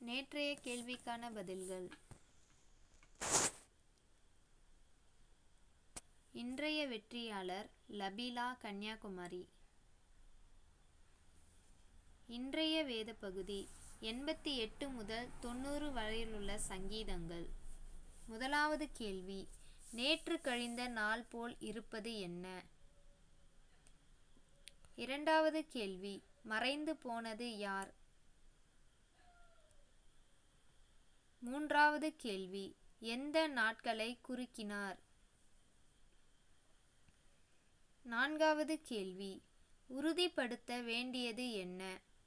நேற்றைய கேள்விக்கான பதில்கள் இன்றைய வெற்றியாளர் லபீலா கன்னியாகுமரி இன்றைய வேத பகுதி எண்பத்தி எட்டு முதல் தொண்ணூறு வரையிலுள்ள சங்கீதங்கள் முதலாவது கேள்வி நேற்று கழிந்த நாள் போல் இருப்பது என்ன இரண்டாவது கேள்வி மறைந்து போனது யார் மூன்றாவது கேள்வி எந்த நாட்களை குறுக்கினார் நான்காவது கேள்வி உறுதிப்படுத்த வேண்டியது என்ன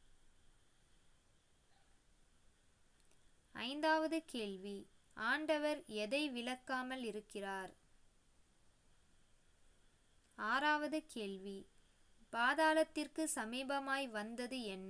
ஐந்தாவது கேள்வி ஆண்டவர் எதை விளக்காமல் இருக்கிறார் ஆறாவது கேள்வி பாதாளத்திற்கு சமீபமாய் வந்தது என்ன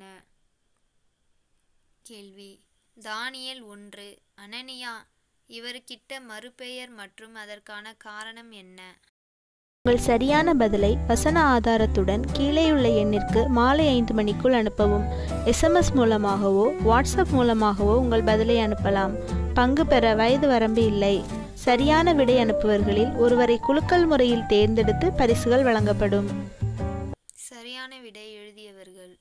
கேள்வி தானியல் ஒன்று அனனியா இவர்கிட்ட மறுபெயர் மற்றும் அதற்கான காரணம் என்ன உங்கள் சரியான பதிலை வசன ஆதாரத்துடன் கீழேயுள்ள எண்ணிற்கு மாலை ஐந்து மணிக்குள் அனுப்பவும் எஸ்எம்எஸ் மூலமாகவோ வாட்ஸ்அப் மூலமாகவோ உங்கள் பதிலை அனுப்பலாம் பங்கு பெற வயது வரம்பு இல்லை சரியான விடை அனுப்புவர்களில் ஒருவரை குலுக்கல் முறையில் தேர்ந்தெடுத்து பரிசுகள் வழங்கப்படும் சரியான விடை எழுதியவர்கள்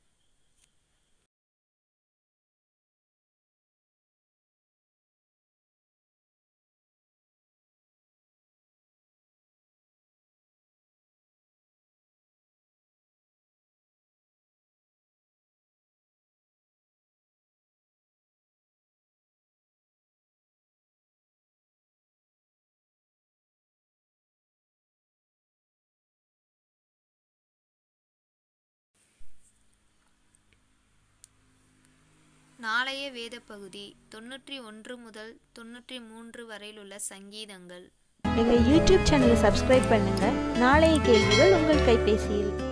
நாளைய வேத பகுதி தொண்ணூற்றி ஒன்று முதல் தொண்ணூற்றி மூன்று வரையிலுள்ள சங்கீதங்கள் எங்கள் யூடியூப் சேனலை சப்ஸ்கிரைப் பண்ணுங்கள் நாளைய கேள்விகள் உங்கள் கைபேசியில்